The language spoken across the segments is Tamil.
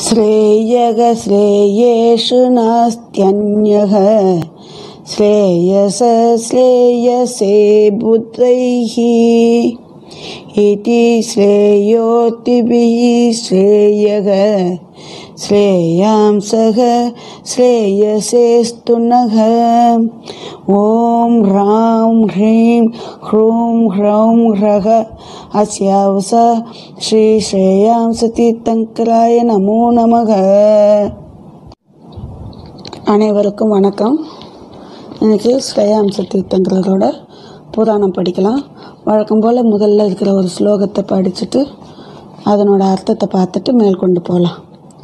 श्रेयः श्रेयेषु नास्त्यन्यः श्रेयस श्रेयसे बुद्धैः इति श्रेयोतिभिः श्रेयः श्रेयांसः श्रेयसेस्तु नः ॐ ह्रां ह्रीं ह्रूं ह्रौं ह्रः अस्यावस ஸ்ரீஸ்ரேயாம்சதீர்த்தங்கராய நமோ நமக அனைவருக்கும் வணக்கம் இன்னைக்கு ஸ்ரேயாம்ச தீர்த்தங்கரோட புராணம் படிக்கலாம் வழக்கம் போல் முதல்ல இருக்கிற ஒரு ஸ்லோகத்தை படிச்சுட்டு அதனோட அர்த்தத்தை பார்த்துட்டு மேற்கொண்டு போகலாம்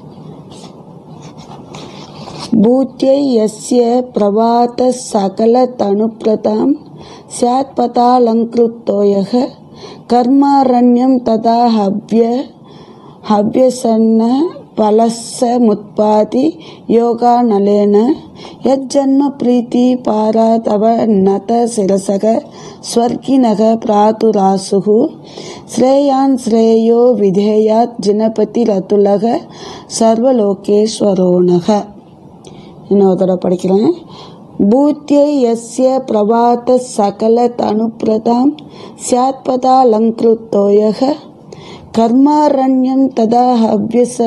भूत्यै यस्य प्रभातः सकलतनुप्रतां स्यात्पतालङ्कृतो यः कर्मारण्यं तदा हव्य हव्यसन्न फलस्समुत्पाति योगानलेन यज्जन्म प्रीति पारा तव नत शिरसः स्वर्गिनः प्रातुरासुः श्रेयान् श्रेयो विधेयात् जिनपतिरतुलः सर्वलोकेश्वरोणः இன்னொரு தடவை படிக்கிறேன் பூத்தியை எஸ்ய பிரபாத சகல தனுப்பிரதாம் சியாத்பதாலங்கிருத்தோயக கர்மாரண்யம் ததா ஹவ்யச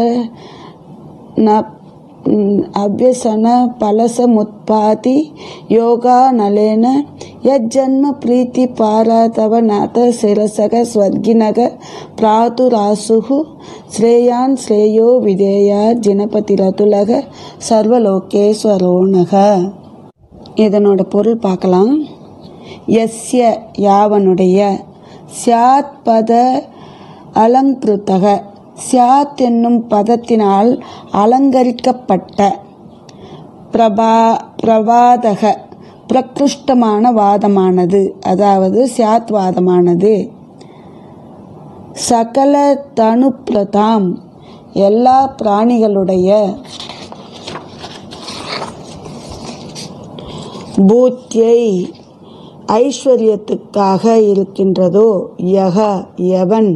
அவ்யசன பலசமுத்பாதி யோகா நலேன யஜ்ஜன்ம பிரீத்தி பாரா தவ நாத சிரசக ஸ்வர்கினக பிராதுராசுகு ஸ்ரேயான் ஸ்ரேயோ விதேயா ஜினபதிரதுலக சர்வலோகேஸ்வரோனக இதனோட பொருள் பார்க்கலாம் எஸ்ய யாவனுடைய சியாத் பத அலங்கிருத்தக சியாத் என்னும் பதத்தினால் அலங்கரிக்கப்பட்ட பிரபா பிரவாதக பிரகிருஷ்டமான வாதமானது அதாவது சியாத் வாதமானது சகல தனுப்பிரதாம் எல்லா பிராணிகளுடைய பூத்தியை ஐஸ்வர்யத்துக்காக இருக்கின்றதோ யக எவன்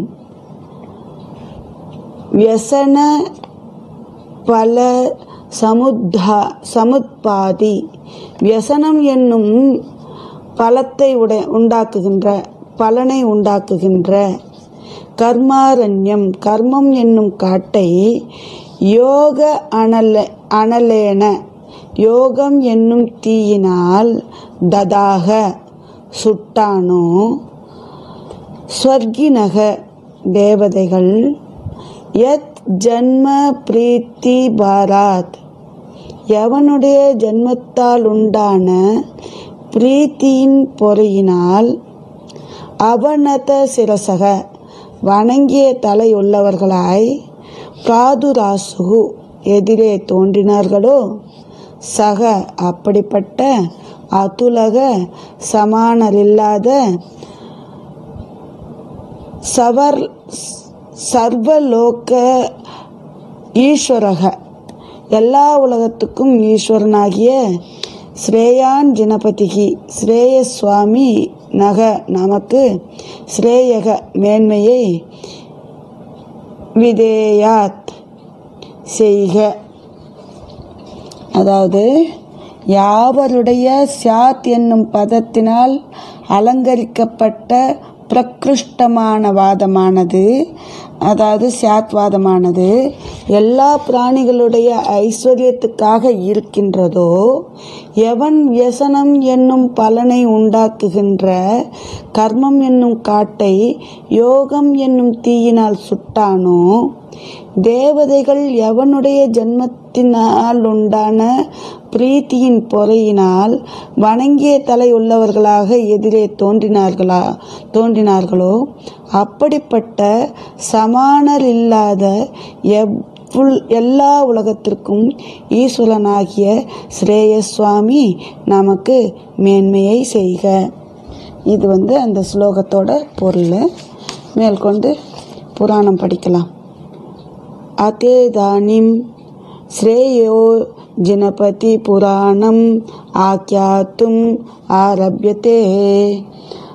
வியசன பல சமுத்தா சமுத்பாதி வியசனம் என்னும் பலத்தை உடை உண்டாக்குகின்ற பலனை உண்டாக்குகின்ற கர்மாரண்யம் கர்மம் என்னும் காட்டை யோக அனல அனலேன யோகம் என்னும் தீயினால் ததாக சுட்டானோ ஸ்வர்கினக தேவதைகள் யத் ஜன்ம பிரீத்தி பாராத் எவனுடைய ஜன்மத்தால் உண்டான பிரீத்தியின் பொறையினால் அவனத சிரசக வணங்கிய தலை உள்ளவர்களாய் பிராதுராசுகு எதிரே தோன்றினார்களோ சக அப்படிப்பட்ட அதுலக சமானரில்லாத சவர் சர்வலோக ஈஸ்வரக எல்லா உலகத்துக்கும் ஈஸ்வரனாகிய ஸ்ரேயான் ஜனபதிகி ஸ்ரேய சுவாமி நக நமக்கு ஸ்ரேயக மேன்மையை விதேயாத் செய்க அதாவது யாவருடைய சியாத் என்னும் பதத்தினால் அலங்கரிக்கப்பட்ட பிரகிருஷ்டமான வாதமானது அதாவது சியாத்வாதமானது எல்லா பிராணிகளுடைய ஐஸ்வர்யத்துக்காக இருக்கின்றதோ எவன் வியசனம் என்னும் பலனை உண்டாக்குகின்ற கர்மம் என்னும் காட்டை யோகம் என்னும் தீயினால் சுட்டானோ தேவதைகள் எவனுடைய ஜன்மத்தினால் உண்டான பிரீத்தியின் பொறையினால் வணங்கிய தலை உள்ளவர்களாக எதிரே தோன்றினார்களா தோன்றினார்களோ அப்படிப்பட்ட சமானர் இல்லாத எவ்வுள் எல்லா உலகத்திற்கும் ஈஸ்வரனாகிய ஸ்ரேயசுவாமி நமக்கு மேன்மையை செய்க இது வந்து அந்த ஸ்லோகத்தோட பொருள் மேற்கொண்டு புராணம் படிக்கலாம் अतेदानीं श्रेयो जिनपतिपुराणम् आख्यातुम् आरभ्यते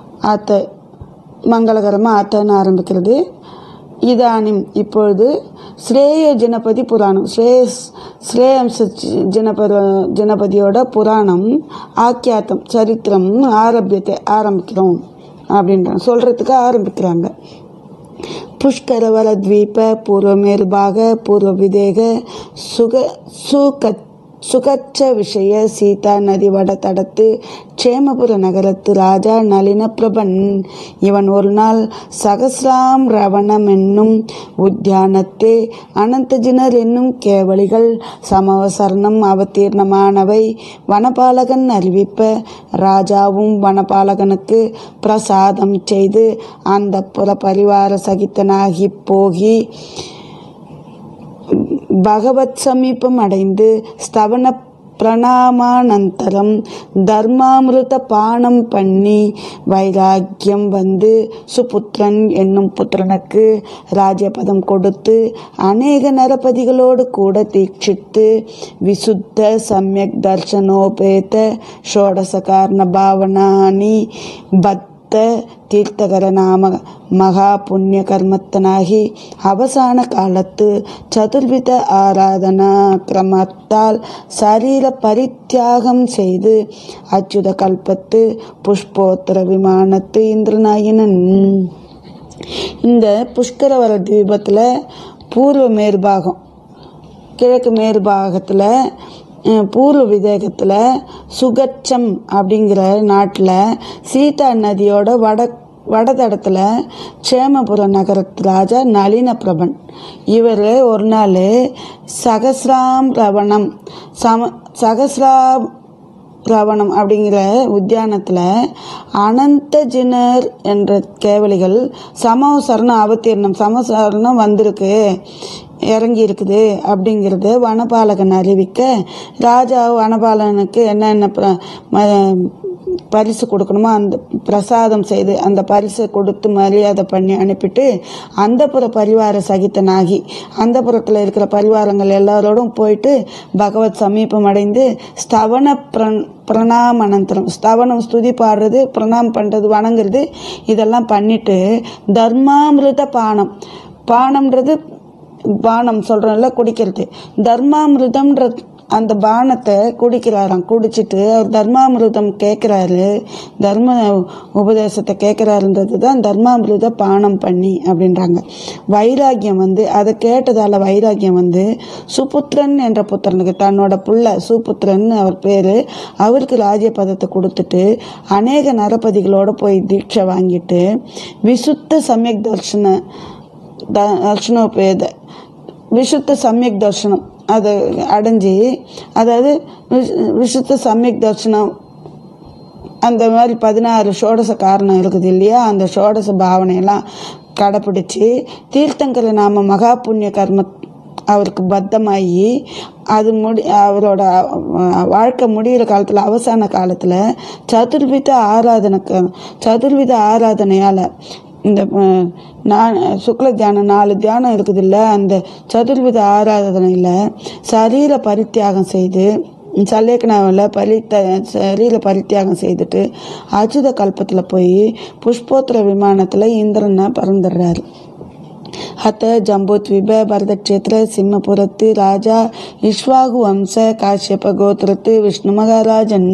அத்த மங்களகரமாக அத்தன்னு ஆரம்பிக்கிறது இதானிம் இப்பொழுது ஸ்ரேய ஜனபதி புராணம் ஸ்ரேஸ் ஸ்ரேயம்ச ஜி- ஜனபத ஜனபதியோட புராணம் ஆக்கியாத்தம் சரித்திரம் ஆரம்பியத்தை ஆரம்பிக்கிறோம் அப்படின்றாங்க சொல்கிறதுக்கு ஆரம்பிக்கிறாங்க पुष्करवल द्वीप पूर्व मेरुभाग पूर्व विदेह सुग सुक சுகச்ச விஷய சீதா நதி வட தடத்து க்ஷேமபுர நகரத்து ராஜா நளின பிரபன் இவன் ஒரு நாள் சகசிராம் ரவணம் என்னும் உத்தியானத்தே அனந்தஜினர் என்னும் கேவலிகள் சமவசரணம் அவதீர்ணமானவை வனபாலகன் அறிவிப்ப ராஜாவும் வனபாலகனுக்கு பிரசாதம் செய்து அந்த புற பரிவார சகித்தனாகி போகி பகவத் சமீபம் அடைந்து ஸ்தவன பிரணாமானந்தரம் தர்மாமிருத பானம் பண்ணி வைராக்கியம் வந்து சுபுத்திரன் என்னும் புத்திரனுக்கு ராஜ்யபதம் கொடுத்து அநேக நரபதிகளோடு கூட தீட்சித்து விசுத்த சமயக் தர்சனோபேத ஷோடச காரண பாவனானி பத் தீர்த்தகர நாம மகா புண்ணிய கர்மத்தனாகி அவசான காலத்து சதுர்வித ஆராதனா கிரமத்தால் சரீர பரித்தியாகம் செய்து அச்சுத கல்பத்து புஷ்போத்திர விமானத்து இந்திரநாயனன் இந்த புஷ்கரவர தீபத்தில் பூர்வ மேற்பாகம் கிழக்கு மேற்பாகத்தில் அஹ், பூர்வ விதேகத்தில் சுகச்சம் அப்படிங்கிற நாட்டில் சீதா நதியோட வட வடதடத்தில் க்ஷேமபுர நகரத்து ராஜா நளின பிரபன் இவர் ஒரு நாள் சகசிராம் ரவணம் சம சகசிரா ரவணம் அப்படிங்கிற உத்தியானத்தில் அனந்த ஜினர் என்ற கேவலிகள் சமசரணம் அவதீர்ணம் சமசரணம் வந்திருக்கு இறங்கி இருக்குது அப்படிங்கிறது வனபாலகன் அறிவிக்க ராஜா வனபாலனுக்கு என்னென்ன பிர- ம- பரிசு கொடுக்கணுமோ அந்த பிரசாதம் செய்து அந்த பரிசை கொடுத்து மரியாதை பண்ணி அனுப்பிட்டு அந்தப்புற பரிவார சகித்தனாகி அந்தப்புறத்தில் இருக்கிற பரிவாரங்கள் எல்லாரோடும் போயிட்டு பகவத் சமீபம் அடைந்து ஸ்தவன பிரண் பிரணாமனந்தரம் ஸ்தவனம் ஸ்துதி பாடுறது பிரணாம் பண்ணுறது வணங்குறது இதெல்லாம் பண்ணிட்டு தர்மாமிருத பானம் பானம்ன்றது பானம் சொல்கிறோம்ல குடிக்கிறது தர்மாமிருதம்ன்ற அந்த பானத்தை குடிக்கிறாராம் குடிச்சிட்டு அவர் தர்மாமிருதம் கேட்குறாரு தர்ம உபதேசத்தை கேட்குறாருன்றது தான் தர்மாமிருத பானம் பண்ணி அப்படின்றாங்க வைராக்கியம் வந்து அதை கேட்டதால் வைராக்கியம் வந்து சுபுத்திரன் என்ற புத்திரனுக்கு தன்னோட புள்ள சுபுத்திரன் அவர் பேர் அவருக்கு ராஜ்ய பதத்தை கொடுத்துட்டு அநேக நரபதிகளோட போய் தீட்சை வாங்கிட்டு விசுத்த சமயக் தர்ஷன த- தர்ஷனோபேத விசுத்த சமயக் தர்ஷனம் அதை அடைஞ்சி அதாவது விஷ- விசுத்த சமயக் தர்ஷனம் அந்த மாதிரி பதினாறு ஷோடச காரணம் இருக்குது இல்லையா அந்த ஷோடச பாவனையெல்லாம் கடைப்பிடிச்சு தீர்த்தங்கர நாம மகா புண்ணிய கர்ம அவருக்கு பத்தமாகி அது முடி அவரோட அஹ், வாழ்க்கை முடிகிற காலத்தில் அவசான காலத்தில் சதுர்வித ஆராதனைக்கு சதுர்வித ஆராதனையால் இந்த அஹ், நான் சுக்ல தியானம் நாலு தியானம் இருக்குது இல்லை அந்த சதுர்வித ஆராதனையில் சரீர பரித்தியாகம் செய்து சல்லேக்கனாவில் பரித்த சரீர பரித்தியாகம் செய்துட்டு அச்சுத கல்பத்தில் போய் புஷ்போத்திர விமானத்தில் இந்திரனை பறந்துடுறாரு हत जम्बूद्वीप भरतक्षेत्र सिंहपुरत् राजा इक्ष्वाकु वंश काश्यप गोत्रत् विष्णु महाराजन्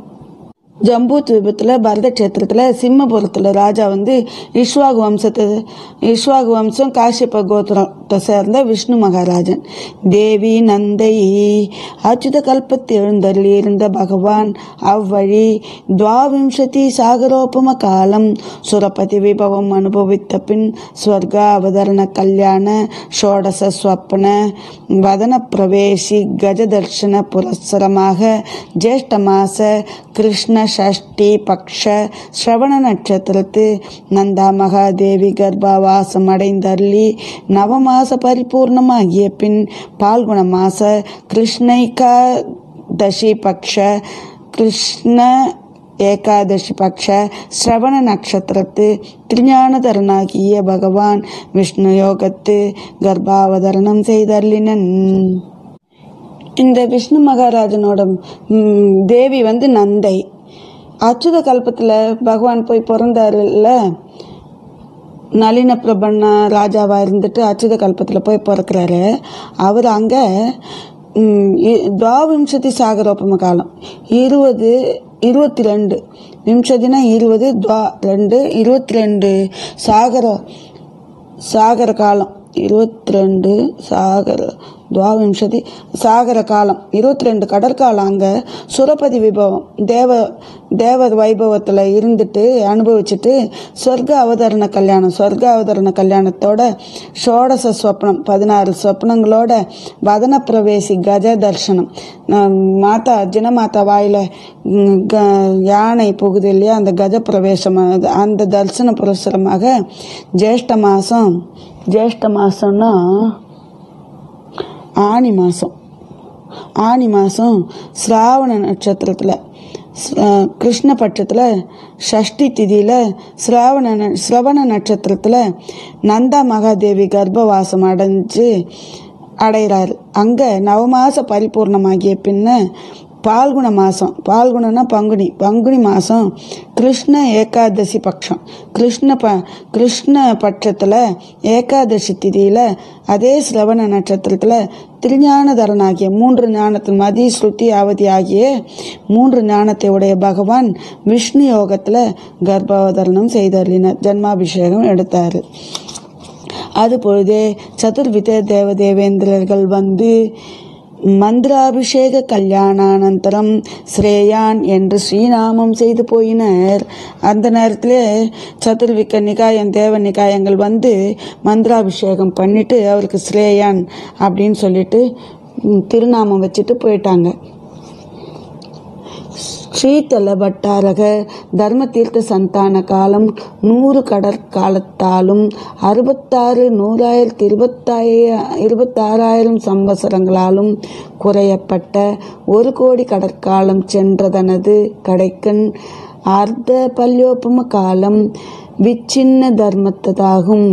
ஜம்பூ தீபத்தில் பரத கஷேத்திரத்தில் சிம்மபுரத்தில் ராஜா வந்து இஷ்வாகு வம்சத்தை இஷ்வாகு வம்சம் காஷ்யப கோத்திரத்தை சேர்ந்த விஷ்ணு மகாராஜன் தேவி நந்தை அச்சுத கல்பத்தில் எழுந்தருளி இருந்த பகவான் அவ்வழி துவாவிம்சதி சாகரோபம காலம் சுரபதி விபவம் அனுபவித்த பின் ஸ்வர்க அவதரண கல்யாண ஷோடச ஸ்வப்ன வதன பிரவேசி கஜதர்ஷன புரஸ்சரமாக ஜேஷ்ட மாச கிருஷ்ண ஷஷ்டி பக்ஷ ஸ்ரவண நட்சத்திரத்து நந்தா மகாதேவி கர்ப்பவாசம் அடைந்தருளி நவமாச பரிபூர்ணமாகிய பின் பால்குண மாச கிருஷ்ணைகா தசி பக்ஷ கிருஷ்ண ஏகாதசி பக்ஷ ஸ்ரவண நட்சத்திரத்து திருஞானதரனாகிய பகவான் விஷ்ணு யோகத்து கர்ப்பாவதரணம் செய்தருளினன் இந்த விஷ்ணு மகாராஜனோட ம், தேவி வந்து நந்தை அச்சுத கல்பத்தில் பகவான் போய் பிறந்தாருல்ல நளின பிரபன் ராஜாவா இருந்துட்டு அச்சுத கல்பத்தில் போய் பிறக்கிறாரு அவர் அங்கே துவாவிம்சதி சாகரோபம காலம் இருபது இருபத்தி ரெண்டு விம்சதினா இருபது துவா ரெண்டு இருபத்தி ரெண்டு சாகர சாகர காலம் இருபத்தி ரெண்டு சாகர துவாவிம்சதி சாகர காலம் இருபத்தி ரெண்டு கடற்காலம் அங்கே சுரபதி விபவம் தேவ தேவ வைபவத்தில் இருந்துட்டு அனுபவிச்சுட்டு சொர்க்க அவதரண கல்யாணம் சொர்க்க அவதரண கல்யாணத்தோட ஷோடச ஸ்வப்னம் பதினாறு ஸ்வப்னங்களோட வதன பிரவேசி கஜ தர்சனம் நம் மாதா ஜினமாதா வாயில ம், க- யானை புகுது இல்லையா அந்த கஜ பிரவேசம் அது- அந்த தரிசன புரஸ்சரமாக ஜேஷ்ட மாதம் ஜேஷ்ட மாதம்னா ஆனி மாதம் ஆனி மாதம் சிராவண நட்சத்திரத்தில் கிருஷ்ணபட்சத்தில் ஷஷ்டி திதியில் சிராவண ந- சிரவண நட்சத்திரத்தில் நந்தா மகாதேவி கர்ப்பவாசம் அடைஞ்சு அடைகிறாரு அங்கே நவமாச பரிபூர்ணமாகிய பின்ன பால்குண மாதம் பால்குணம்னா பங்குனி பங்குனி மாதம் கிருஷ்ண ஏகாதசி பட்சம் கிருஷ்ண ப கிருஷ்ண பட்சத்தில் ஏகாதசி திதியில் அதே சிரவண நட்சத்திரத்தில் திருஞானதரனாகிய மூன்று ஞானத்தின் மதி ஸ்ருதி அவதி ஆகிய மூன்று ஞானத்தை உடைய பகவான் விஷ்ணு யோகத்தில் கர்ப்பாவதரணம் செய்தருளினார் ஜன்மாபிஷேகம் எடுத்தார் அதுபொழுதே சதுர்வித தேவதேவேந்திரர்கள் வந்து மந்திராபிஷேக கல்யாணானந்தரம் ஸ்ரேயான் என்று ஸ்ரீநாமம் செய்து போயினர் அந்த நேரத்தில் சதுர்விக்க நிகாயம் தேவ நிகாயங்கள் வந்து மந்திராபிஷேகம் பண்ணிட்டு அவருக்கு ஸ்ரேயான் அப்படின்னு சொல்லிட்டு ம், திருநாமம் வச்சுட்டு போயிட்டாங்க ஸ்ரீதல பட்டாரக தர்ம தீர்த்த சந்தான காலம் நூறு கடற்காலத்தாலும் அறுபத்தாறு நூறாயிரத்தி இருபத்தாய இருபத்தாறாயிரம் சம்பசரங்களாலும் குறையப்பட்ட ஒரு கோடி கடற்காலம் சென்றதனது கடைக்கண் அர்த்த பல்யோபம காலம் விச்சின்ன தர்மத்ததாகும்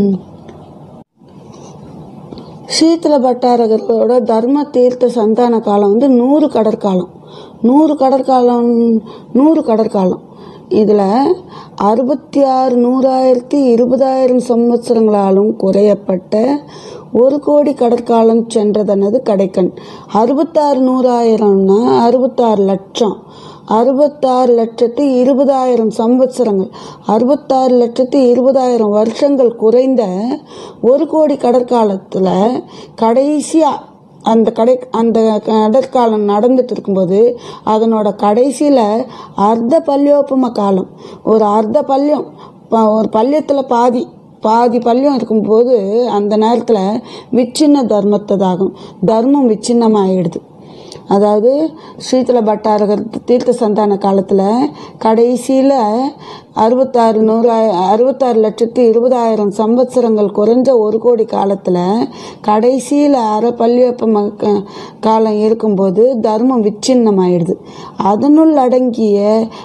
சீத்தல பட்டாரகரோட தர்ம தீர்த்த சந்தான காலம் வந்து நூறு கடற்காலம் நூறு கடற்காலம் நூறு கடற்காலம் இதில் அறுபத்தி ஆறு நூறாயிரத்தி இருபதாயிரம் சம்வத்சரங்களாலும் குறையப்பட்ட ஒரு கோடி கடற்காலம் சென்றதனது கடைக்கண் அறுபத்தாறு நூறாயிரம்னா அறுபத்தாறு லட்சம் அறுபத்தாறு லட்சத்தி இருபதாயிரம் சம்வத்சரங்கள் அறுபத்தாறு லட்சத்தி இருபதாயிரம் வருஷங்கள் குறைந்த ஒரு கோடி கடற்காலத்தில் கடைசியாக அந்த கடை அந்த கடற்காலம் நடந்துட்டு இருக்கும்போது அதனோட கடைசியில் அர்த்த பல்யோபம காலம் ஒரு அர்த்த பல்யம் ப- ஒரு பல்யத்தில் பாதி பாதி பல்யம் இருக்கும்போது அந்த நேரத்தில் விச்சின்ன தர்மத்ததாகும் தர்மம் விச்சின்னமாயிடுது அதாவது ஸ்ரீதல பட்டாரகர் தீர்த்த சந்தான காலத்தில் கடைசியில் அறுபத்தாறு நூறாய அறுபத்தாறு லட்சத்தி இருபதாயிரம் சம்பத்சரங்கள் குறைஞ்ச ஒரு கோடி காலத்தில் கடைசியில் அரை பள்ளியப்ப ம- காலம் இருக்கும்போது தர்மம் விச்சின்னமாயிடுது அதனுள் அடங்கிய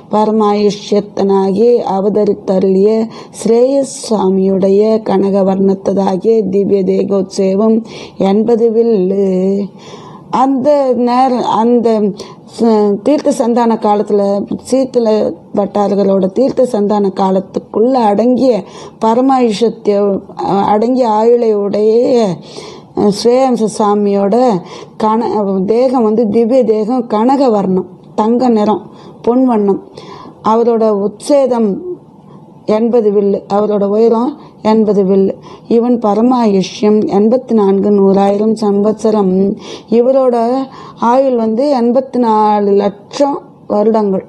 பரமாயுஷ்யத்தனாகி அவதரித்தருளிய ஸ்ரேயஸ் சுவாமியுடைய கனகவர்ணத்ததாகிய திவ்ய தேகோத்சேவம் எண்பது வில்லு அந்த நேர அந்த ச- தீர்த்த சந்தான காலத்தில் சீத்தல பட்டார்களோட தீர்த்த சந்தான காலத்துக்குள்ள அடங்கிய பரமாயுஷத்தை அஹ், அடங்கிய ஆயுளை உடைய அஹ், ஸ்ரேயம்ச சாமியோட கன தேகம் வந்து திவ்ய தேகம் கனக வர்ணம் தங்க நிறம் பொன் வண்ணம் அவரோட உத்சேதம் எண்பது வில்லு அவரோட உயரம் எண்பது வில்லு இவன் பரமாயுஷ்யம் எண்பத்தி நான்கு நூறாயிரம் சம்பத்சரம் இவரோட ஆயுள் வந்து எண்பத்தி நாலு லட்சம் வருடங்கள்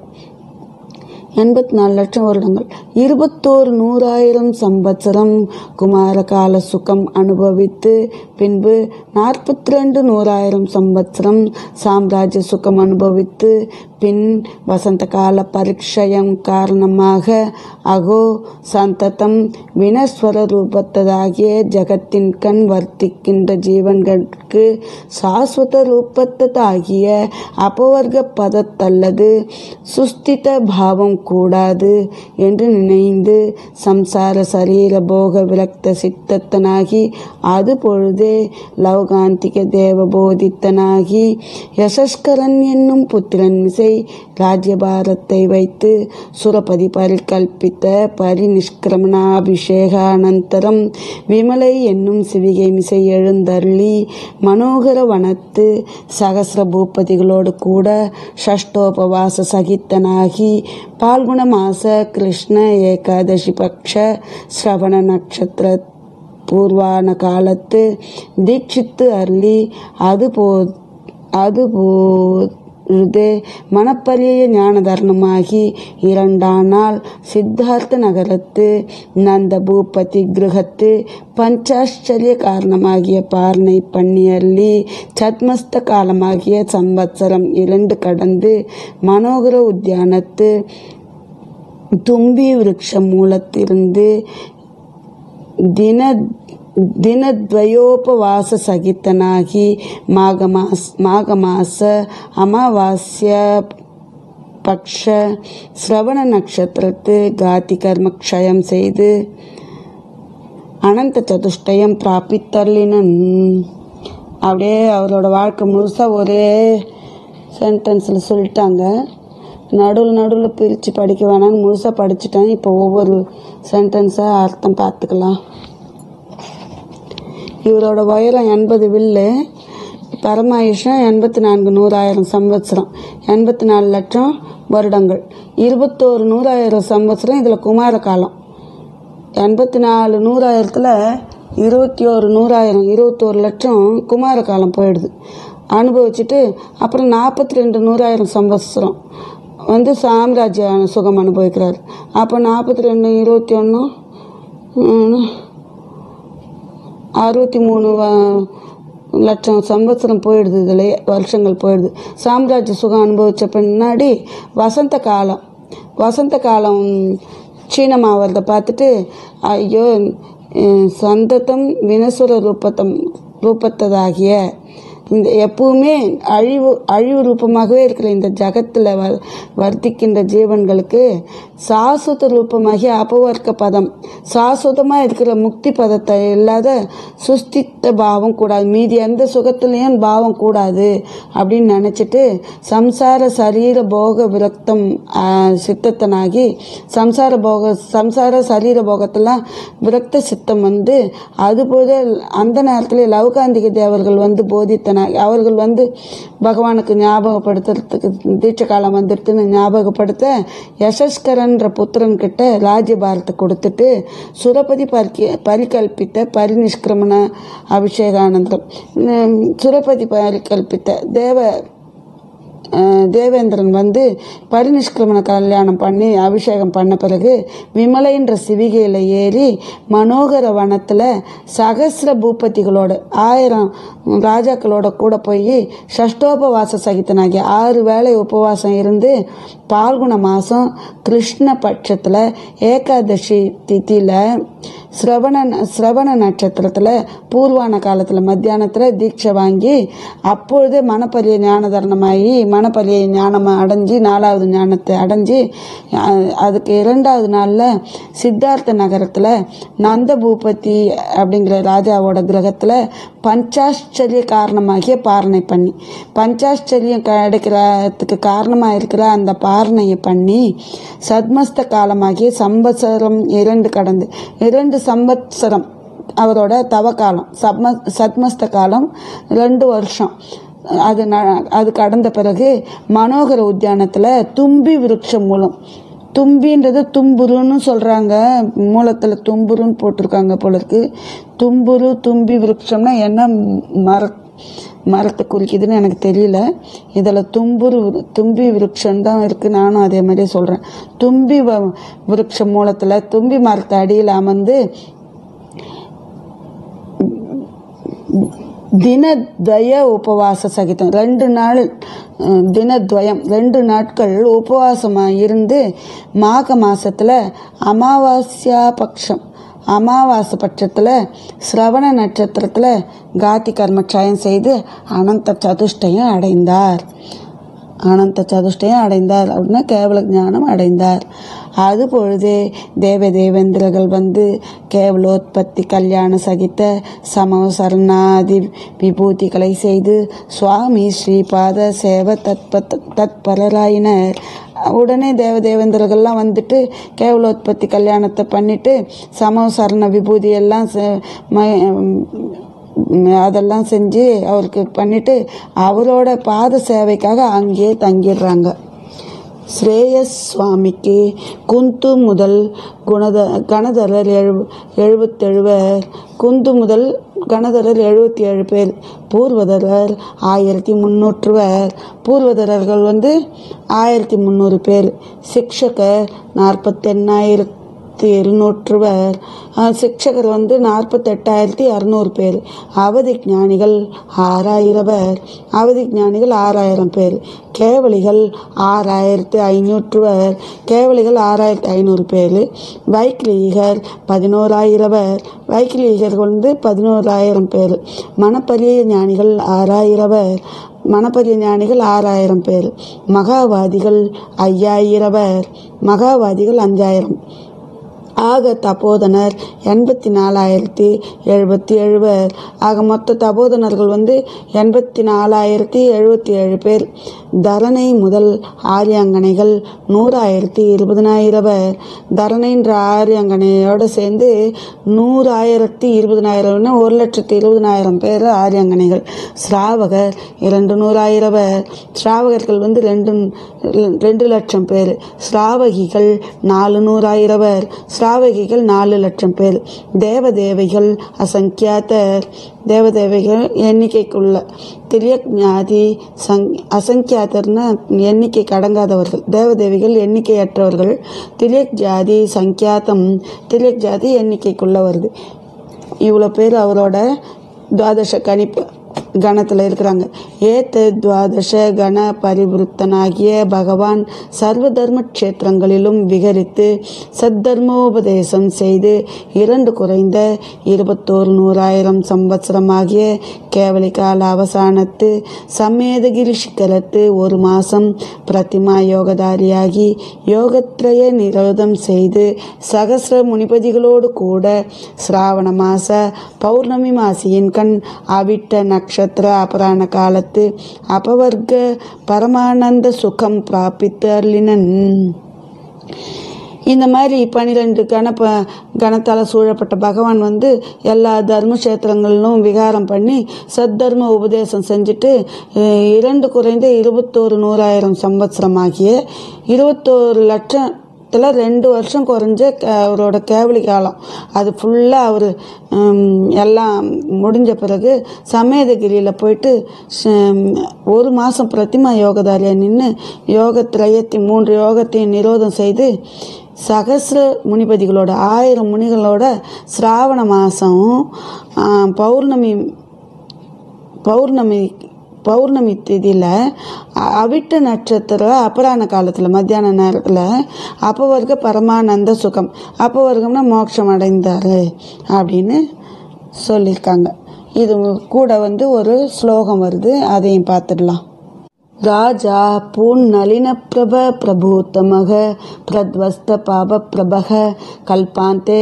எண்பத்தி நாலு லட்சம் வருடங்கள் இருபத்தோரு நூறாயிரம் சம்பத்சரம் குமார கால சுகம் அனுபவித்து பின்பு நாற்பத்தி ரெண்டு நூறாயிரம் சம்பத்சரம் சாம்ராஜ்ய சுகம் அனுபவித்து பின் வசந்த கால பரீட்சயம் காரணமாக அகோ சந்ததம் வினஸ்வர ரூபத்ததாகிய ஜகத்தின் கண் வர்த்திக்கின்ற ஜீவன்களுக்கு சாஸ்வத ரூபத்ததாகிய அபவர்க்க பதத்தல்லது சுஸ்தித பாவம் கூடாது என்று நினைந்து சம்சார சரீர போக விரக்த சித்தத்தனாகி அது பொழுதே லௌகாந்திக தேவபோதித்தனாகி யசஸ்கரன் என்னும் புத்திரன் மிசை ராஜ்யபாரத்தை வைத்து சுரபதி பரிகல்பித்த பரிநிஷ்கிரமணாபிஷேகானந்தரம் விமலை என்னும் சிவிகை மிசை எழுந்தருளி மனோகர வனத்து சகசிர பூபதிகளோடு கூட ஷஷ்டோபவாச சகித்தனாகி பால்குண மாச கிருஷ்ண ஏகாதசி பக்ஷ ஸ்ரவண நட்சத்திர பூர்வான காலத்து தீட்சித்து அருளி அது போ அது பொழுது மனப்பரிய ஞான தர்ணமாகி இரண்டாம் நாள் சித்தார்த்த நகரத்து நந்த பூபதி கிரகத்து பஞ்சாಶ್ಚರ್ಯ காரணமாகிய பார்னை பண்ணி அருளி சத்மஸ்த காலமாகிய சம்பத்சரம் இரண்டு கடந்து மனோகர உத்தியானத்து தும்பி விருட்ச மூலத்திலிருந்து ದಿನ ದಿನದ್ವಯೋಪವಾಸ ಸಹಿತನಾಗಿ ಮಾಘ ಮಾಸ ಮಾಘ ಮಾಸ ಅಮಾವಾಸ್ಯ பக்ஷ சிரவண நட்சத்திரத்து காதி கர்ம க்ஷயம் செய்து அனந்த சதுஷ்டயம் பிராபித்தர்லினன் அப்படியே அவரோட வாழ்க்கை முழுசாக ஒரே சென்டென்ஸில் சொல்லிட்டாங்க நடுவில் நடுவில் பிரித்து படிக்க வேணாம்னு முழுசாக படிச்சுட்டேன் இப்போ ஒவ்வொரு சென்டென்ஸாக அர்த்தம் பார்த்துக்கலாம் இவரோட உயரம் எண்பது வில்லு பரமாயுஷம் எண்பத்தி நான்கு நூறாயிரம் சம்வத்சரம் எண்பத்தி நாலு லட்சம் வருடங்கள் இருபத்தோரு நூறாயிரம் சம்வத்சரம் இதில் குமார காலம் எண்பத்தி நாலு நூறாயிரத்தில் இருபத்தி ஒரு நூறாயிரம் இருபத்தோரு லட்சம் குமார காலம் போயிடுது அனுபவிச்சுட்டு அப்புறம் நாற்பத்தி ரெண்டு நூறாயிரம் சம்வத்சரம் வந்து சாம்ராஜ்ய சுகம் அனுபவிக்கிறார் அப்போ நாற்பத்தி ரெண்டு இருபத்தி ஒன்று அறுபத்தி மூணு வ- லட்சம் சம்பத்சரம் போயிடுது இதில் வருஷங்கள் போயிடுது சாம்ராஜ்ய சுகம் அனுபவித்த பின்னாடி வசந்த காலம் வசந்த காலம் சீனமாவதை பார்த்துட்டு ஐயோ அஹ், சந்ததம் வினசுர ரூபத்தம் ரூபத்ததாகிய இந்த எப்பவுமே அழிவு அழிவு ரூபமாகவே இருக்கிற இந்த ஜகத்தில் வ வர்த்திக்கின்ற ஜீவன்களுக்கு சாசுத ரூபமாகிய அபவர்க்க பதம் சாசுதமாக இருக்கிற முக்தி பதத்தை இல்லாத சுஸ்தித்த பாவம் கூடாது மீதி எந்த சுகத்துலேயும் பாவம் கூடாது அப்படின்னு நினச்சிட்டு சம்சார சரீர போக விரக்தம் ஆஹ், சித்தத்தனாகி சம்சார போக சம்சார சரீர போகத்தெல்லாம் விரக்த சித்தம் வந்து அதுபோது அந்த நேரத்தில் லவகாந்திக தேவர்கள் வந்து போதித்தன அவர்கள் வந்து பகவானுக்கு ஞாபகப்படுத்துறதுக்கு தீட்சை காலம் வந்துடுதுன்னு ஞாபகப்படுத்த யசஸ்கரன்ற புத்திரன் கிட்ட ராஜ்யபாரத்தை கொடுத்துட்டு சுரபதி பரிக்க பரிகல்பித்த பரிநிஷ்கிரமண அபிஷேகானந்தம் உம், சுரபதி பரிகல்பித்த தேவ அஹ் தேவேந்திரன் வந்து பரிநிஷ்கிரமண கல்யாணம் பண்ணி அபிஷேகம் பண்ண பிறகு விமலைன்ற சிவிகையில் ஏறி மனோகர வனத்தில் சகசிர பூபதிகளோட ஆயிரம் ராஜாக்களோட கூட போய் ஷஷ்டோபவாச சகித்தனாகி ஆறு வேளை உபவாசம் இருந்து பால்குண மாதம் கிருஷ்ண பட்சத்தில் ஏகாதசி திதியில் சிரவண சிரவண நட்சத்திரத்தில் பூர்வான காலத்தில் மத்தியானத்தில் தீட்சை வாங்கி அப்பொழுதே மனப்பரிய ஞான தரணமாகி மனப்பரிய ஞானம் அடைஞ்சு நாலாவது ஞானத்தை அடைஞ்சு அஹ், அதுக்கு இரண்டாவது நாளில் சித்தார்த்த நகரத்தில் நந்த பூபதி அப்படிங்கிற ராஜாவோட கிரகத்தில் பஞ்சாಶ್ಚರ್ய காரணமாகிய பாரணை பண்ணி பஞ்சாಶ್ಚர்யம் கிடைக்கிறதுக்கு காரணமாக இருக்கிற அந்த பாரணையை பண்ணி சத்மஸ்த காலமாகிய சம்பத்சரம் இரண்டு கடந்து இரண்டு சம்பத்சரம் அவரோட தவக்காலம் சப்ம சத்மஸ்த காலம் ரெண்டு வருஷம் அது ந அது கடந்த பிறகு மனோகர உத்தியானத்தில் தும்பி விருட்சம் மூலம் தும்பின்றது தும்புருன்னு சொல்கிறாங்க மூலத்தில் தும்புருன்னு போட்டிருக்காங்க போல இருக்கு தும்புரு தும்பி விருட்சம்னா என்ன மர மரத்தை குறிக்குதுன்னு எனக்கு தெரியல இதில் தும்புரு தும்பி விருட்சம் தான் இருக்குது நானும் அதே மாதிரியே சொல்கிறேன் தும்பி வ விருட்ச மூலத்தில் தும்பி மரத்தை அடியில் அமர்ந்து தினத்வய உபவாச சகிதம் ரெண்டு நாள் அஹ், தினத்வயம் ரெண்டு நாட்கள் உபவாசமாக இருந்து மாக மாசத்தில் அமாவாஸ்யா பட்சம் அமாவாசை பட்சத்தில் சிரவண நட்சத்திரத்தில் காதி கர்மட்சாயம் செய்து அனந்த சதுஷ்டயம் அடைந்தார் அனந்த சதுஷ்டயம் அடைந்தார் அப்படின்னா கேவல ஞானம் அடைந்தார் அது பொழுதே தேவ தேவேந்திரர்கள் வந்து கேவலோத்பத்தி கல்யாண சகித்த சமவ சரணாதி விபூதிகளை செய்து சுவாமி ஸ்ரீபாத சேவ தத்ப தத்பரராயினர் உடனே தேவ தேவேந்திரர்கள்லாம் வந்துட்டு கேவலோத்பத்தி கல்யாணத்தை பண்ணிட்டு சமவ சரண விபூதி எல்லாம் செ- ம- ம், அதெல்லாம் செஞ்சு அவருக்கு பண்ணிட்டு அவரோட பாத சேவைக்காக அங்கேயே தங்கிடுறாங்க ஸ்ரேயஸ் சுவாமிக்கு குந்து முதல் குணத கணதரர் எழு எழுபத்தெழுவர் குந்து முதல் கணதரர் எழுபத்தி ஏழு பேர் பூர்வதரர் ஆயிரத்தி முந்நூற்றுவர் பூர்வதரர்கள் வந்து ஆயிரத்தி முந்நூறு பேர் சிக்ஷகர் நாற்பத்தெண்ணாயிரத்தி எழுநூற்றுவர் அஹ், சிக்ஷகர் வந்து நாற்பத்தெட்டாயிரத்தி அறுநூறு பேர் அவதி ஞானிகள் ஆறாயிரவர் அவதி ஞானிகள் ஆறாயிரம் பேர் கேவலிகள் ஆறாயிரத்து ஐநூற்றுவர் கேவலிகள் ஆறாயிரத்து ஐநூறு பேர் வைக்கிலீகர் பதினோராயிரவர் வைக்கிலீகர் வந்து பதினோராயிரம் பேர் மணப்பரிய ஞானிகள் ஆறாயிரவர் மணப்பரிய ஞானிகள் ஆறாயிரம் பேர் மகாவாதிகள் ஐயாயிரவர் மகாவாதிகள் அஞ்சாயிரம் ஆக தபோதனர் எண்பத்தி நாலாயிரத்தி எழுபத்தி எழுவர் ஆக மொத்த தபோதனர்கள் வந்து எண்பத்தி நாலாயிரத்தி எழுபத்தி ஏழு பேர் தரணை முதல் ஆரியாங்கனைகள் நூறாயிரத்தி இருபதனாயிரவர் தரணைன்ற ஆரியாங்கனையோடு சேர்ந்து நூறாயிரத்தி இருபதனாயிரம்னா ஒரு லட்சத்தி இருபதனாயிரம் பேர் ஆரியாங்கனைகள் ஸ்ராவகர் இரண்டு நூறாயிரவர் ஸ்ராவகர்கள் வந்து ரெண்டு ரெண்டு லட்சம் பேர் ஸ்ராவகிகள் நாலு நூறாயிரவர் ஸ்ராவகிகள் நாலு லட்சம் பேர் தேவதேவைகள் அசங்கியாத்தர் தேவதேவைகள் எண்ணிக்கைக்குள்ள திரியக் ஞாதி சங் அசங்கியாத்தர்னா எண்ணிக்கை கடங்காதவர்கள் தேவதேவிகள் எண்ணிக்கையற்றவர்கள் திரியக் ஜாதி சங்கியாத்தம் திரியக் ஜாதி எண்ணிக்கைக்குள்ள வருது இவ்வளோ பேர் அவரோட துவாதச கணிப்பு கணத்தில் இருக்கிறாங்க ஏத்த துவாதச கண பரிவிருத்தனாகிய பகவான் சர்வ தர்ம க்ஷேத்திரங்களிலும் விகரித்து சத்தர்மோபதேசம் செய்து இரண்டு குறைந்த இருபத்தோரு நூறாயிரம் சம்பத்சரமாகிய கேவலி கால அவசானத்து சம்மேதகிரி சிக்கரத்து ஒரு மாசம் பிரதிமா யோகதாரியாகி யோகத்ரய நிரோதம் செய்து சகசிர முனிபதிகளோடு கூட சிராவண மாச பௌர்ணமி மாசியின் கண் அவிட்ட நட்சத்திர அபராண காலத்து அபவர்க்க பரமானந்த சுகம் பிராபித்து அருளினன் இந்த மாதிரி பன்னிரெண்டு கணப்ப கணத்தால் சூழப்பட்ட பகவான் வந்து எல்லா தர்மக்ஷேத்திரங்களிலும் விகாரம் பண்ணி சத்தர்ம உபதேசம் செஞ்சுட்டு அஹ், இரண்டு குறைந்த இருபத்தோரு நூறாயிரம் சம்பத்சரமாகிய இருபத்தோரு லட்சம் இதில் ரெண்டு வருஷம் குறைஞ்ச க- அவரோட கேவலி காலம் அது ஃபுல்லாக அவர் எல்லாம் முடிஞ்ச பிறகு சமேதகிரியில் போயிட்டு ச- ஒரு மாதம் பிரதிமா யோகதாரியாக நின்று யோகத்திரயத்தை மூன்று யோகத்தையும் நிரோதம் செய்து சகசிர முனிபதிகளோட ஆயிரம் முனிகளோட சிராவண மாதம் பௌர்ணமி பௌர்ணமி பௌர்ணமி திதியில் அவிட்ட நட்சத்திர அபராண காலத்தில் மத்தியான நேரத்தில் அப்பவர்க்க பரமானந்த சுகம் அப்பவர்க்கம்னா மோட்சம் அடைந்தார் அப்படின்னு சொல்லியிருக்காங்க இது கூட வந்து ஒரு ஸ்லோகம் வருது அதையும் பார்த்துடலாம் ராஜா பூநலினप्रभ प्रभूतमः प्रध्वस्तपापप्रभः कल्पान्ते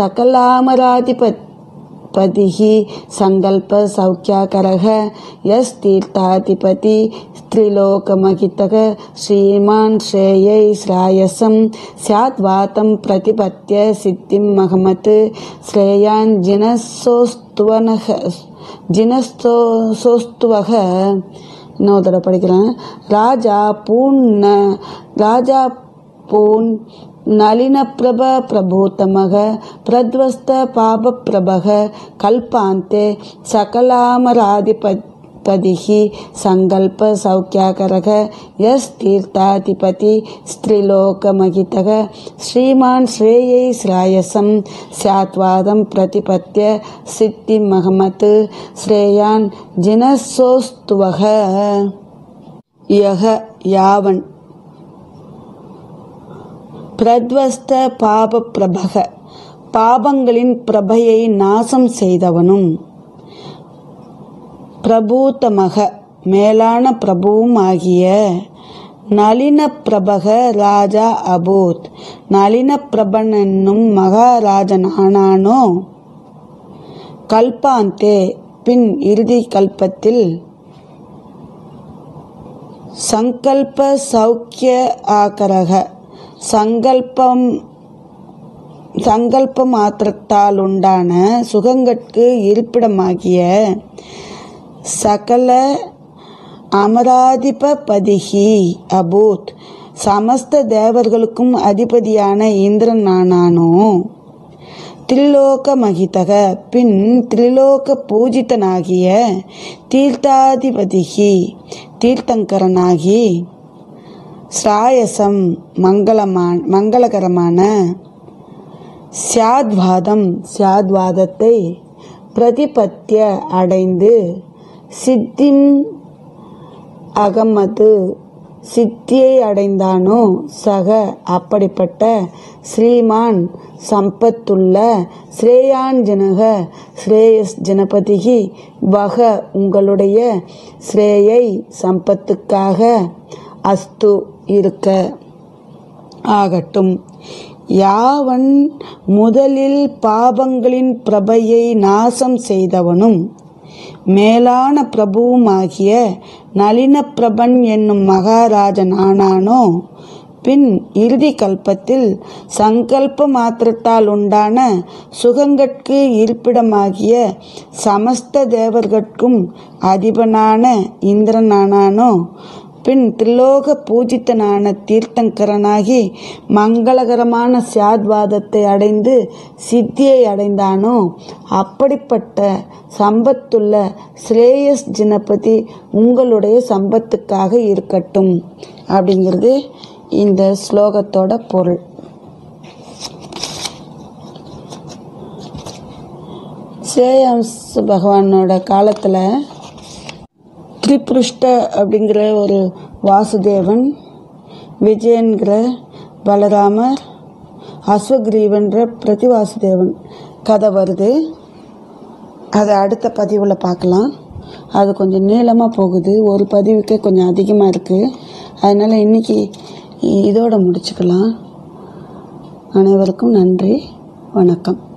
सकलामराधिपतिः सङ्कल्पसौख्याकरः यस्तीर्थाधिपति त्रिलोकमहितः श्रीमान् श्रेयै श्रायसं स्याद्वातं प्रतिपत्य सिद्धिं महमत् श्रेयान् जिनसोस्तुवनः जिनसोस्तुवः இன்னொரு தடவை படிக்கிறேன் ராஜா பூர்ண ராஜா பூன் நளினப்பிரப பிரபூத்தமக பிரத்வஸ்த பாபப்பிரபக கல்பாந்தே சகலாமராதிபத் पदिः सङ्कल्पसौख्याकरः यस्तीर्थाधिपति स्त्रीलोकमहितः श्रीमान् श्रेयै श्रायसं स्यात्वादं प्रतिपत्य सिद्धिमहमत् श्रेयान् जिनसोस्तुवः यः यावन् பிரத்வஸ்த பாப பிரபக பாபங்களின் பிரபையை நாசம் செய்தவனும் பிரபூத்தமக மேலான பிரபுவும் ஆகிய நளின பிரபக ராஜா அபூத் நளின பிரபன் என்னும் மகாராஜன் ஆனானோ கல்பாந்தே பின் இறுதி கல்பத்தில் சங்கல்ப சௌக்கிய ஆகரக சங்கல்பம் சங்கல்ப மாத்திரத்தால் உண்டான சுகங்கட்கு இருப்பிடமாகிய சகல அமராதிப பதிகி அபூத் சமஸ்த தேவர்களுக்கும் அதிபதியான இந்திரன் நானானோ திரிலோக மகிதக பின் திரிலோக பூஜிதனாகிய தீர்த்தாதிபதிகி தீர்த்தங்கரனாகி ஸ்ராயசம் மங்களமான மங்களகரமான சியாத்வாதம் சியாத்வாதத்தை பிரதிபத்திய அடைந்து சித்திம் அகமது சித்தியை அடைந்தானோ சக அப்படிப்பட்ட ஸ்ரீமான் சம்பத்துள்ள ஸ்ரேயான் ஜனக ஸ்ரேயஸ் ஜனபதிகி வக உங்களுடைய ஸ்ரேயை சம்பத்துக்காக அஸ்து இருக்க ஆகட்டும் யாவன் முதலில் பாபங்களின் பிரபையை நாசம் செய்தவனும் மேலான பிரபுவுமாகிய நளின பிரபன் என்னும் மகாராஜன் ஆனானோ பின் இறுதி கல்பத்தில் சங்கல்ப மாத்திரத்தால் உண்டான சுகங்கட்கு இருப்பிடமாகிய சமஸ்த தேவர்கட்கும் அதிபனான இந்திரனானானோ பின் திரிலோக பூஜித்தனான தீர்த்தங்கரனாகி மங்களகரமான சியாத்வாதத்தை அடைந்து சித்தியை அடைந்தானோ அப்படிப்பட்ட சம்பத்துள்ள ஸ்ரேயஸ் ஜனபதி உங்களுடைய சம்பத்துக்காக இருக்கட்டும் அப்படிங்கிறது இந்த ஸ்லோகத்தோட பொருள் ஸ்ரேயம்ஸ் பகவானோட காலத்தில் திரிபுருஷ்ட அப்படிங்கிற ஒரு வாசுதேவன் விஜயன்கிற பலராமர் அஸ்வக்ரீவன்ற பிரதிவாசுதேவன் கதை வருது அதை அடுத்த பதிவில் பார்க்கலாம் அது கொஞ்சம் நீளமாக போகுது ஒரு பதிவுக்கே கொஞ்சம் அதிகமாக இருக்குது அதனால் இன்றைக்கி இதோட முடிச்சுக்கலாம் அனைவருக்கும் நன்றி வணக்கம்